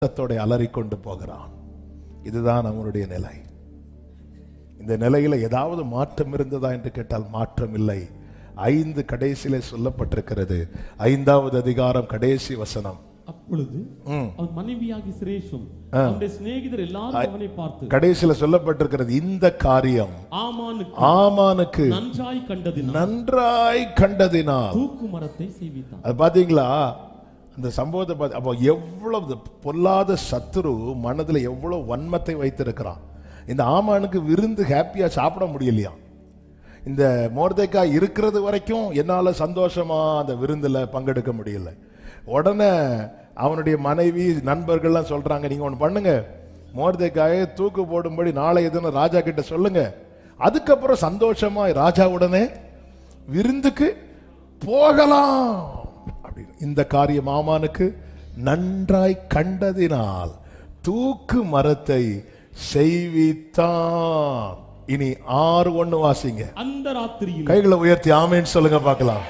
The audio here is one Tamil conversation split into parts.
ரத்தத்தோட அலறிக்கொண்டு போகிறான் இதுதான் அவனுடைய நிலை இந்த நிலையில ஏதாவது மாற்றம் இருந்ததா என்று கேட்டால் மாற்றம் இல்லை ஐந்து கடைசியிலே சொல்லப்பட்டிருக்கிறது ஐந்தாவது அதிகாரம் கடைசி வசனம் அப்பொழுது ம். அவன் மனைவியாகி சிரேஷும் அவனுடைய சிநேகிதர் எல்லாரும் அவனை பார்த்து கடைசியில சொல்லப்பட்டிருக்கிறது இந்த காரியம் ஆமானுக்கு ஆமானுக்கு நன்றாய் கண்டதினால் நன்றாய் கண்டதினால் தூக்கு மரத்தை செய்வித்தான் அது பாத்தீங்களா அந்த சம்பவத்தை பார்த்து அப்போ எவ்வளவு பொல்லாத சத்துரு மனதுல எவ்வளவு வன்மத்தை வைத்திருக்கிறான் இந்த ஆமானுக்கு விருந்து ஹாப்பியா சாப்பிட முடியலையா இந்த மோர்தேக்காய் இருக்கிறது வரைக்கும் என்னால சந்தோஷமா அந்த விருந்துல பங்கெடுக்க முடியல உடனே அவனுடைய மனைவி நண்பர்கள்லாம் சொல்றாங்க நீங்க ஒன்று பண்ணுங்க மோர்தேக்காயை தூக்கு போடும்படி நாளை எதுன்னு ராஜா கிட்ட சொல்லுங்க அதுக்கப்புறம் சந்தோஷமா ராஜாவுடனே விருந்துக்கு போகலாம் அப்படின்னு இந்த காரியம் ஆமானுக்கு நன்றாய் கண்டதினால் தூக்கு மரத்தை செய்வித்தான் இனி ஆறு ஒண்ணு வாசிங்க அந்த ராத்திரியில் கைகளை உயர்த்தி ஆமேன்னு சொல்லுங்க பார்க்கலாம்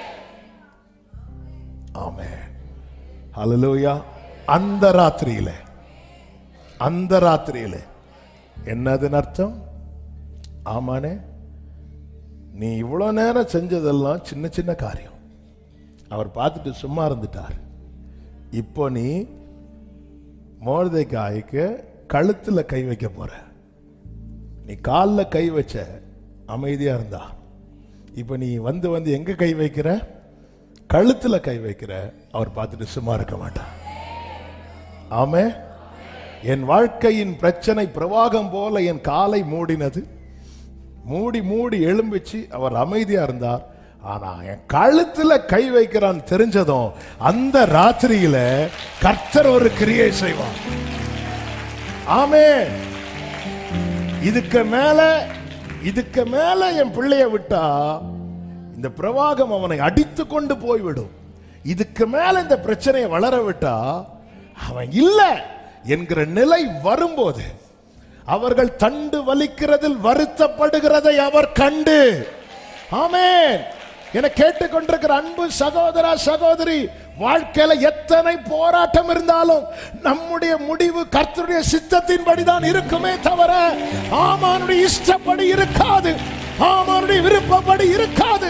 ஆமே ஹalleluya அந்த ராத்திரியில அந்த ராத்திரியில என்னதுன்னு அர்த்தம் ஆமானே நீ இவ்வளவு நேரம் செஞ்சதெல்லாம் சின்ன சின்ன காரியம் அவர் பார்த்துட்டு சும்மா இருந்துட்டார் இப்போ நீ மோர்தைக்காய்க்கு கழுத்துல கை வைக்க போற நீ காலில் கை வச்ச அமைதியா இருந்தா இப்போ நீ வந்து வந்து எங்க கை வைக்கிற கழுத்துல கை வைக்கிற அவர் பார்த்துட்டு சும்மா இருக்க மாட்டார் ஆமே என் வாழ்க்கையின் பிரச்சனை பிரவாகம் போல என் காலை மூடினது மூடி மூடி எழும்பிச்சு அவர் அமைதியா இருந்தார் ஆனா என் கழுத்துல கை வைக்கிறான் தெரிஞ்சதும் அந்த ராத்திரியில கர்த்தர் ஒரு கிரியை செய்வான் ஆமே இதுக்கு மேல இதுக்கு மேல என் பிள்ளைய விட்டா இந்த பிரவாகம் அவனை அடித்து கொண்டு போய்விடும் இதுக்கு மேல இந்த பிரச்சனையை வளர விட்டா அவன் இல்ல என்கிற நிலை வரும்போது அவர்கள் தண்டு வலிக்கிறதில் வருத்தப்படுகிறதை அவர் கண்டு ஆமென் என கேட்டுக்கொண்டிருக்கிற அன்பு சகோதரா சகோதரி வாழ்க்கையில எத்தனை போராட்டம் இருந்தாலும் நம்முடைய முடிவு கர்த்தருடைய சித்தத்தின்படிதான் இருக்குமே தவிர ஆமானுடைய இஷ்டப்படி இருக்காது ஆமானுடைய விருப்பப்படி இருக்காது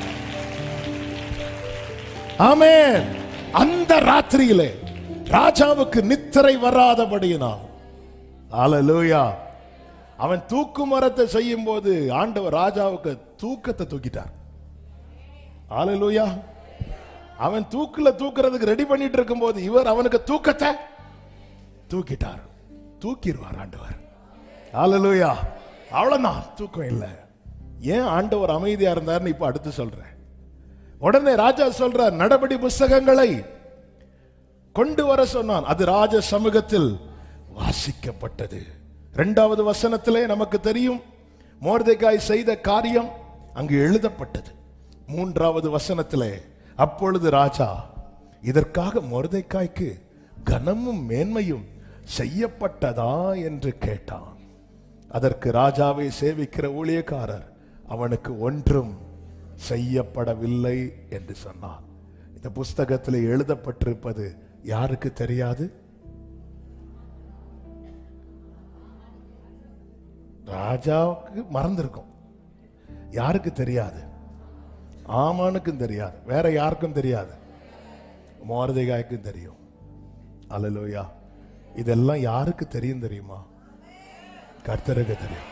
ஆமென் அந்த ராத்திரியிலே ராஜாவுக்கு நித்திரை வராதபடியினால் ஹalleluya அவன் தூக்கு மரத்தை செய்யும் போது ஆண்டவர் ராஜாவுக்கு தூக்கத்தை தூக்கிட்டார் ஹalleluya அவன் தூக்குல தூக்குறதுக்கு ரெடி பண்ணிட்டு இருக்கும்போது இவர் அவனுக்கு தூக்கத்தை தூக்கிட்டார் தூக்கிடுவார் ஆண்டவர் ஹalleluya அவ்வளவுதான் தூக்கம் இல்லை ஏன் ஆண்டவர் அமைதியா இருந்தார்னு இப்ப அடுத்து சொல்றேன் உடனே ராஜா சொல்றார் நடபடி புஸ்தகங்களை கொண்டு வர சொன்னான் அது ராஜ சமூகத்தில் வாசிக்கப்பட்டது இரண்டாவது வசனத்திலே நமக்கு தெரியும் மோர்தேகாய் செய்த காரியம் அங்கு எழுதப்பட்டது மூன்றாவது வசனத்திலே அப்பொழுது ராஜா இதற்காக மோர்தேக்காய்க்கு கனமும் மேன்மையும் செய்யப்பட்டதா என்று கேட்டான் அதற்கு ராஜாவை சேவிக்கிற ஊழியக்காரர் அவனுக்கு ஒன்றும் செய்யப்படவில்லை என்று சொன்னார் இந்த புஸ்தகத்தில் எழுதப்பட்டிருப்பது யாருக்கு தெரியாது ராஜாவுக்கு மறந்திருக்கும் யாருக்கு தெரியாது ஆமானுக்கும் தெரியாது வேற யாருக்கும் தெரியாது மோரதிகாய்க்கும் தெரியும் அல்லலோயா இதெல்லாம் யாருக்கு தெரியும் தெரியுமா கர்த்தருக்கு தெரியும்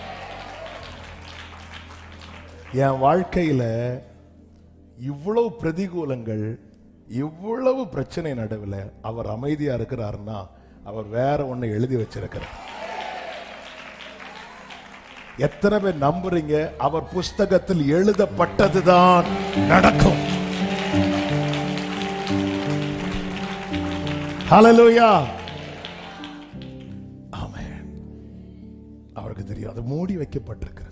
என் வாழ்க்கையில இவ்வளவு பிரதிகூலங்கள் இவ்வளவு பிரச்சனை நடுவில் அவர் அமைதியா இருக்கிறாருன்னா அவர் வேற ஒண்ணு எழுதி வச்சிருக்கிறார் எத்தனை பேர் நம்புறீங்க அவர் புஸ்தகத்தில் எழுதப்பட்டதுதான் நடக்கும் ஹalleluya ஆமென் அவருக்கு தெரியும் அது மூடி வைக்கப்பட்டிருக்கிறது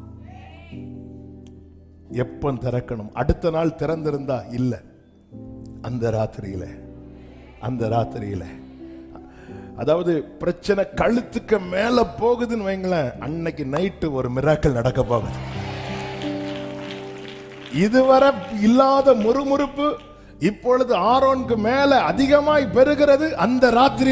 எப்போ திறக்கணும் அடுத்த நாள் திறந்திருந்தா இல்ல அந்த ராத்திரியில அந்த ராத்திரியில அதாவது பிரச்சனை கழுத்துக்கு மேல போகுதுன்னு வைங்களேன் அன்னைக்கு நைட்டு ஒரு மிராக்கள் நடக்க போகுது இதுவரை இல்லாத முறுமுறுப்பு இப்பொழுது ஆரோனுக்கு மேல அதிகமாய் பெறுகிறது அந்த ராத்திரி